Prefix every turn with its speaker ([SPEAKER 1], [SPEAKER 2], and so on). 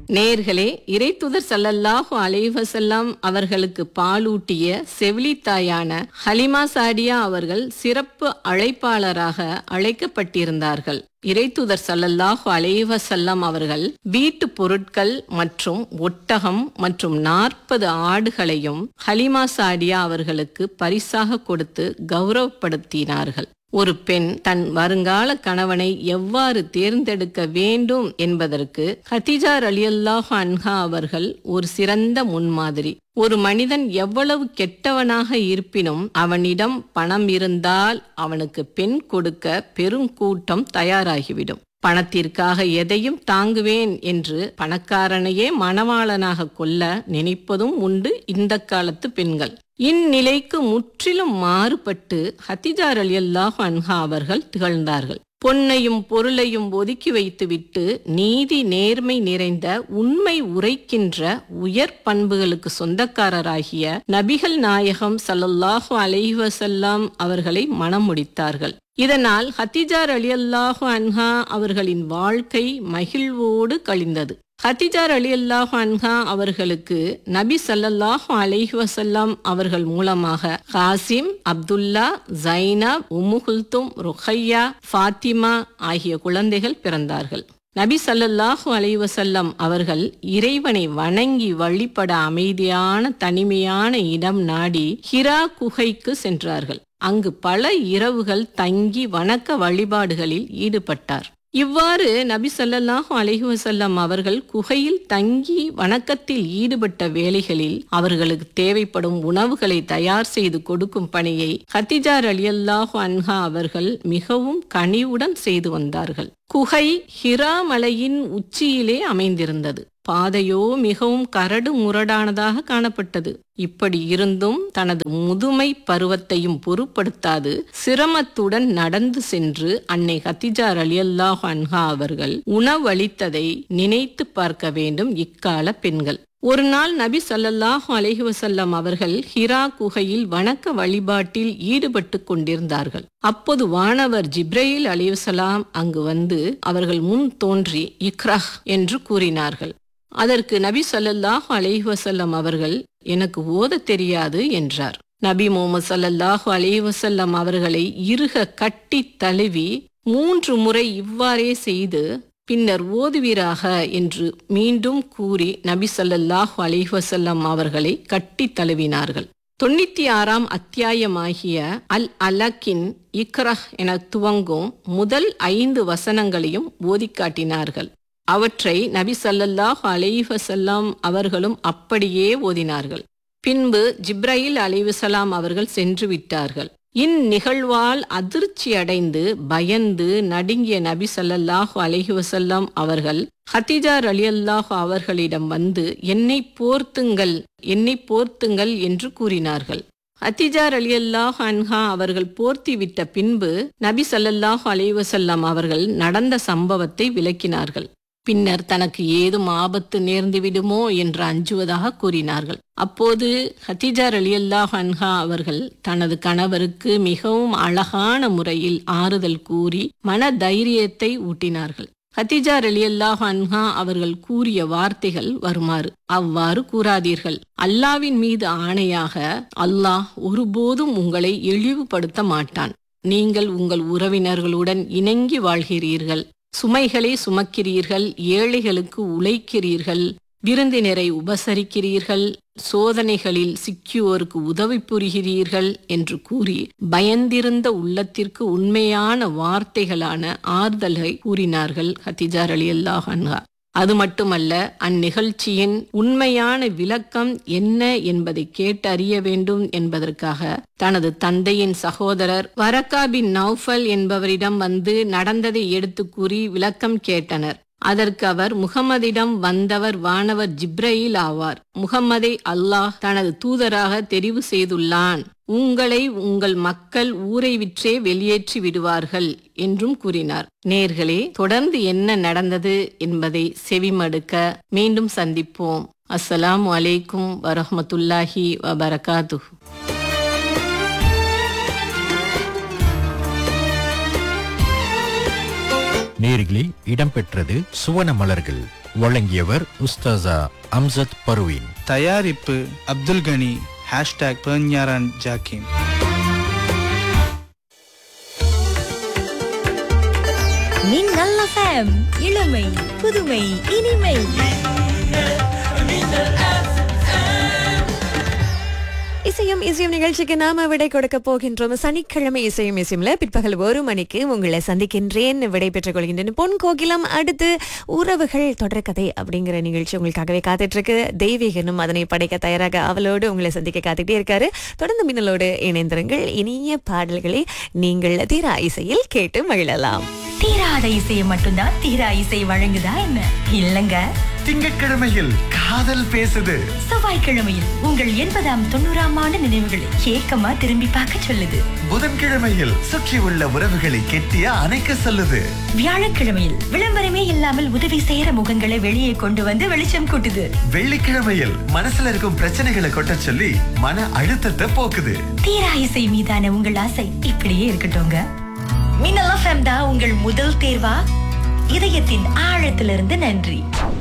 [SPEAKER 1] நேர்களே இறைத்துதர் ஸல்லல்லாஹு அலைஹி வஸல்லம் அவர்களுக்கு பாலூட்டிய செவிலித்தாயான ஹலிமா சாடியா அவர்கள் சிறப்பு அழைப்பாளராக அழைக்கப்பட்டிருந்தார்கள் இறைத்துதர் ஸல்லல்லாஹு அலைஹி வஸல்லம் அவர்கள் வீட்டு பொருட்கள் மற்றும் ஒட்டகம் மற்றும் நாற்பது ஆடுகளையும் ஹலிமா சாடியா அவர்களுக்கு பரிசாக கொடுத்து கௌரவப்படுத்தினார்கள் ஒரு பெண் தன் வருங்கால கணவனை எவ்வாறு தேர்ந்தெடுக்க வேண்டும் என்பதற்கு ஹதிஜா ரலியல்லாஹு அன்ஹா அவர்கள் ஒரு சிறந்த முன்மாதிரி ஒரு மனிதன் எவ்வளவு கெட்டவனாக இருப்பினும் அவனிடம் பணம் இருந்தால் அவனுக்கு பெண் கொடுக்க பெருங்கூட்டம் தயாராகிவிடும் பணத்திற்காக எதையும் தாங்குவேன் என்று பணக்காரனையே மணவாளனாக கொல்ல நினைப்பதும் உண்டு இந்த காலத்து பெண்கள் இந்நிலைக்கு முற்றிலும் மாறுபட்டு ஹத்திஜார் அலி அல்லாஹ் அன்ஹா அவர்கள் திகழ்ந்தார்கள் பொன்னையும் பொருளையும் ஒதுக்கி வைத்துவிட்டு நீதி நேர்மை நிறைந்த உண்மை உரைக்கின்ற உயர் பண்புகளுக்கு சொந்தக்காரராகிய நபிகள் நாயகம் சல்லல்லாஹு அலைஹி வஸல்லம் அவர்களை மணமுடித்தார்கள் இதனால் ஹத்திஜார் அலி அல்லாஹு அன்ஹா அவர்களின் வாழ்க்கை மகிழ்வோடு கழிந்தது ஹத்திஜார் அலி அல்லாஹு அன்ஹா அவர்களுக்கு நபி சல்லல்லாஹு அலைஹி வசல்லாம் அவர்கள் மூலமாக காசிம் அப்துல்லா ஜைனப் உம்முகுல்தும் ருஹையா ஃபாத்திமா ஆகிய குழந்தைகள் பிறந்தார்கள் நபி சல்லல்லாஹு அலைஹி வஸல்லம் அவர்கள் இறைவனை வணங்கி வழிபட அமைதியான தனிமையான இடம் நாடி ஹிரா குகைக்கு சென்றார்கள் அங்கு பல இரவுகள் தங்கி வணக்க வழிபாடுகளில் ஈடுபட்டார் இவ்வாறு நபி ஸல்லல்லாஹு அலைஹி வஸல்லம் அவர்கள் குகையில் தங்கி வணக்கத்தில் ஈடுபட்ட வேளைகளில் அவர்களுக்கு தேவைப்படும் உணவுகளை தயார் செய்து கொடுக்கும் பணியை ஹத்திஜார் அலியல்லாஹு அன்ஹா அவர்கள் மிகவும் கனிவுடன் செய்து வந்தார்கள் குகை ஹிரா மலையின் உச்சியிலே அமைந்திருந்தது பாதையோ மிகவும் கரடு முரடானதாக காணப்பட்டது இப்படி இருந்தும் தனது முதுமை பருவத்தையும் பொருட்படுத்தாது சிரமத்துடன் நடந்து சென்று அன்னை ஹத்திஜார் அலியல்லாஹ் அன்ஹா அவர்கள் உணவளித்ததை நினைத்து பார்க்க வேண்டும் இக்கால பெண்கள் ஒரு நாள் நபி ஸல்லல்லாஹு அலைஹி வஸல்லம் அவர்கள் ஹிரா குகையில் வணக்க வழிபாட்டில் ஈடுபட்டு கொண்டிருந்தார்கள் அப்போது வானவர் ஜிப்ரயில் அலைஹிஸ்ஸலாம் அங்கு வந்து அவர்கள் முன் தோன்றி இக்ரஹ் என்று கூறினார்கள் அதற்கு நபி ஸல்லல்லாஹு அலைஹி வஸல்லம் அவர்கள் எனக்கு ஓத தெரியாது என்றார் நபி முகமது ஸல்லல்லாஹு அலைஹி வஸல்லம் அவர்களை இறுக கட்டி தழுவி மூன்று முறை இவ்வாறே செய்து பின்னர் ஓதுவீராக என்று மீண்டும் கூறி நபி ஸல்லல்லாஹு அலைஹி வஸல்லம் அவர்களை கட்டி தழுவினார்கள் தொண்ணூத்தி ஆறாம் அத்தியாயமாகிய அல் அலக்கின் இக்ரஹ் என துவங்கும் முதல் ஐந்து வசனங்களையும் ஓதிக் காட்டினார்கள் அவற்றை நபி ஸல்லல்லாஹு அலைஹி வஸல்லம் அவர்களும் அப்படியே ஓதினார்கள் பின்பு ஜிப்ரையில் அலைவசலாம் அவர்கள் சென்று விட்டார்கள் இந்நிகழ்வால் அதிர்ச்சி அடைந்து பயந்து நடுங்கிய நபி ஸல்லல்லாஹு அலைஹி வஸல்லம் அவர்கள் ஹத்திஜார் அலியல்லாஹு அவர்களிடம் வந்து என்னை போர்த்துங்கள் என்னை போர்த்துங்கள் என்று கூறினார்கள் அத்திஜார் அலியல்லாஹ் அன்ஹா அவர்கள் போர்த்தி விட்ட பின்பு நபி ஸல்லல்லாஹு அலைஹி வஸல்லம் அவர்கள் நடந்த சம்பவத்தை விளக்கினார்கள் பின்னர் தனக்கு ஏதும் ஆபத்து நேர்ந்து விடுமோ என்று அஞ்சுவதாக கூறினார்கள் அப்போது ஹத்திஜார் அலியல்லாஹ் அன்ஹா அவர்கள் தனது கணவருக்கு மிகவும் அழகான முறையில் ஆறுதல் கூறி மன தைரியத்தை ஊட்டினார்கள் ஹத்திஜார் அலியல்லாஹ் அன்ஹா அவர்கள் கூறிய வார்த்தைகள் வருமாறு அவ்வாறு கூறாதீர்கள் அல்லாவின் மீது ஆணையாக அல்லாஹ் ஒருபோதும் உங்களை இழிவுபடுத்த மாட்டான் நீங்கள் உங்கள் உறவினர்களுடன் இணங்கி வாழ்கிறீர்கள் சுமைகளை சுமக்கிறீர்கள் ஏழைகளுக்கு உழைக்கிறீர்கள் விருந்தினரை உபசரிக்கிறீர்கள் சோதனைகளில் சிக்கியோருக்கு உதவி புரிகிறீர்கள் என்று கூறி பயந்திருந்த உள்ளத்திற்கு உண்மையான வார்த்தைகளான ஆறுதலை கூறினார்கள் ஹத்திஜார் அலி அல்லாஹ் அன்ஹா அது மட்டுமல்ல அந்நிகழ்ச்சியின் உண்மையான விளக்கம் என்ன என்பதை கேட்டறிய வேண்டும் என்பதற்காக தனது தந்தையின் சகோதரர் வரக்கா பின் நௌஃபல் என்பவரிடம் வந்து நடந்ததை எடுத்து கூறி விளக்கம் கேட்டனர் அதற்கு அவர் முகமதிடம் வந்தவர் வானவர் ஜிப்ரயில் ஆவார் முகம்மதை அல்லாஹ் தனது தூதராக தெரிவு செய்துள்ளான் உங்களை உங்கள் மக்கள் ஊரை விற்றே வெளியேற்றி விடுவார்கள் என்றும் கூறினார் நேர்களே தொடர்ந்து என்ன நடந்தது என்பதை செவிமடுக்க மீண்டும் சந்திப்போம் அஸ்ஸலாமு அலைக்கும் வரஹமத்துல்லாஹி வபரகாத்துஹு
[SPEAKER 2] நேரிலே இடம்பெற்றது சுவன மலர்கள் வழங்கியவர் உஸ்தாசா அம்சத் பர்வீன்
[SPEAKER 3] தயாரிப்பு அப்துல் கனி ஹேஷ்டாக் பெர்ஞாரான் ஜாக்கிம்
[SPEAKER 4] மின்னல் எஃப்எம் இளமை புதுமை இனிமை
[SPEAKER 5] இசையும் இசையும் நிகழ்ச்சிக்கு நாம விடை கொடுக்க போகின்றோம் சனிக்கிழமை இசையும் இசையும்ல பிற்பகல் ஒரு மணிக்கு உங்களை சந்திக்கின்றேன் விடை பெற்றுக் கொள்கின்றேன் பொன் கோகிலம் அடுத்து உறவுகள் தொடர்கதை அப்படிங்கிற நிகழ்ச்சி உங்களுக்காகவே காத்துட்டு இருக்கு தெய்வீகனும் அதனை படைக்க தயாராக அவளோடு உங்களை சந்திக்க காத்துக்கிட்டே இருக்காரு தொடர்ந்து மின்னலோடு இணைந்திருங்கள் இனிய பாடல்களை நீங்கள் தீரா இசையில் கேட்டு மகிழலாம்
[SPEAKER 4] தீராத இசையை மட்டும்தான் தீரா இசை வழங்குதா என்ன இல்லங்க
[SPEAKER 6] திங்கட்கிழமையில் காதல் பேசுது
[SPEAKER 4] செவ்வாய்க்கிழமையில் உங்கள் எண்பதாம் தொண்ணூறாம் ஆண்டு நினைவுகளை ஏக்கமா திரும்பி பார்க்க சொல்லுது
[SPEAKER 6] புதன்கிழமையில் சுற்றி உள்ள உறவுகளை கெட்டிய அணைக்க சொல்லுது
[SPEAKER 4] வியாழக்கிழமையில் விளம்பரமே இல்லாமல் உதவி செய்யற முகங்களை வெளியே கொண்டு வந்து வெளிச்சம் கூட்டுது
[SPEAKER 6] வெள்ளிக்கிழமையில் மனசுல இருக்கும் பிரச்சனைகளை கொட்ட சொல்லி மன அழுத்தத்தை போக்குது
[SPEAKER 4] தீரா இசை மீதான உங்கள் ஆசை இப்படியே இருக்கட்டும்ங்க மின்னல் எஃப்எம் தான் உங்கள் முதல் தேர்வா இதயத்தின் ஆழத்திலிருந்து நன்றி